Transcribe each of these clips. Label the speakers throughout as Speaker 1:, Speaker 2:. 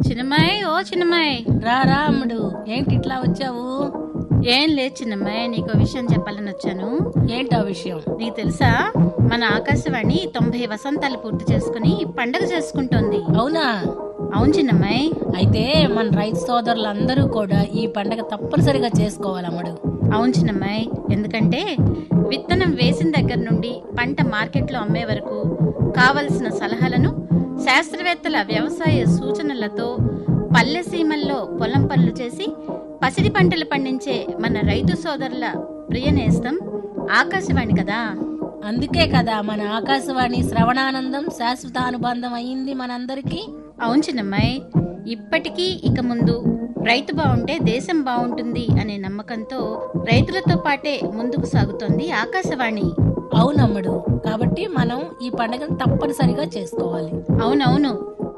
Speaker 1: చిన్నమ్మాయి ఓ చిన్నమ్మాయి
Speaker 2: రా రా అమ్ముడు ఏంటి ఇట్లా వచ్చావు
Speaker 1: ఏం లేదు చిన్నమ్మాయి నీకు విషయం చెప్పాలని వచ్చాను
Speaker 2: ఏంటి ఆ విషయం
Speaker 1: నీకు తెలుసా మన ఆకాశవాణి తొంభై వసంతాలు పూర్తి చేసుకుని పండగ చేసుకుంటోంది
Speaker 2: అవునా
Speaker 1: అవును చిన్నమ్మాయి
Speaker 2: అయితే మన రైతు సోదరులందరూ కూడా ఈ పండగ తప్పనిసరిగా చేసుకోవాలి అమ్ముడు
Speaker 1: అవును చిన్నమ్మాయి ఎందుకంటే విత్తనం వేసిన దగ్గర నుండి పంట మార్కెట్లో అమ్మే వరకు కావలసిన సలహాలను శాస్త్రవేత్తల వ్యవసాయ సూచనలతో పల్లె సీమల్లో పొలం పనులు చేసి పసిడి పంటలు పండించే మన రైతు సోదరుల ప్రియనేస్తం ఆకాశవాణి కదా
Speaker 2: అందుకే కదా మన ఆకాశవాణి శ్రవణానందం శాశ్వత అనుబంధం అయింది మనందరికీ
Speaker 1: అవును చిన్నమ్మాయి ఇప్పటికీ ఇక ముందు రైతు బాగుంటే దేశం బాగుంటుంది అనే నమ్మకంతో రైతులతో పాటే ముందుకు సాగుతోంది ఆకాశవాణి
Speaker 2: అవునమ్ముడు కాబట్టి మనం ఈ పండగను తప్పనిసరిగా చేసుకోవాలి
Speaker 1: అవునవును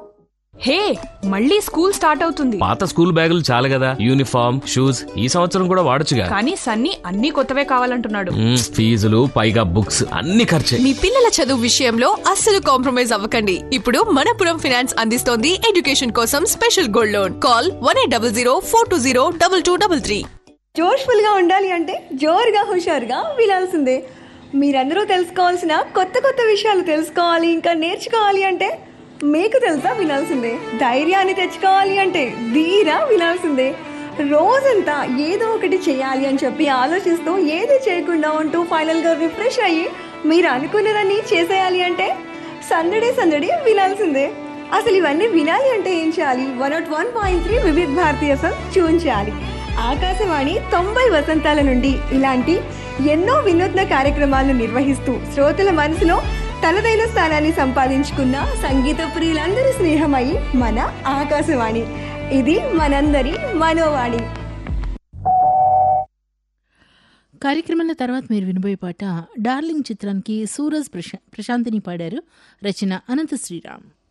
Speaker 3: హే మళ్ళీ స్కూల్ స్టార్ట్ అవుతుంది
Speaker 4: పాత స్కూల్ బ్యాగులు చాలు కదా యూనిఫామ్ షూస్ ఈ సంవత్సరం కూడా వాడొచ్చుగా
Speaker 3: కానీ సన్నీ అన్ని కొత్తవే కావాలంటున్నాడు
Speaker 4: మ్మ్, ఫీజులు పైగా బుక్స్ అన్ని ఖర్చే
Speaker 5: మీ పిల్లల చదువు విషయంలో అస్సలు కాంప్రమైజ్ అవ్వకండి ఇప్పుడు మనపురం ఫైనాన్స్ అందిస్తోంది ఎడ్యుకేషన్ కోసం special gold loan call one eight double zero four two zero double two double three
Speaker 6: జోష్ఫుల్గా ఉండాలి అంటే జోరుగా హుషారుగా వినాల్సిందే మీరందరూ తెలుసుకోవాల్సిన కొత్త కొత్త విషయాలు తెలుసుకోవాలి ఇంకా నేర్చుకోవాలి అంటే మీకు తెలుసా వినాల్సిందే ధైర్యాన్ని తెచ్చుకోవాలి అంటే ధీరా వినాల్సిందే రోజంతా ఏదో ఒకటి చేయాలి అని చెప్పి ఆలోచిస్తూ ఏది చేయకుండా ఉంటూ ఫైనల్గా రిఫ్రెష్ అయ్యి మీరు అనుకున్నదాన్ని చేసేయాలి అంటే సందడి సందడి వినాల్సిందే అసలు ఇవన్నీ వినాలి అంటే ఏం చేయాలి one naught one point three Vividh Bharati సం ట్యూన్ చేయాలి ఆకాశవాణి తొంభై వసంతాల నుండి ఇలాంటి ఎన్నో వినూత్న కార్యక్రమాలను నిర్వహిస్తూ శ్రోతల మనసులో తనదైన స్థానాన్ని సంపాదించుకున్న సంగీత ప్రియులందరి స్నేహమై మన ఆకాశవాణి ఇది మనందరి మనోవాణి
Speaker 7: కార్యక్రమంలో తర్వాత మీరు వినబోయే పాట డార్లింగ్ చిత్రానికి సూరజ్ ప్రశా ప్రశాంతిని పాడారు రచన అనంత శ్రీరామ్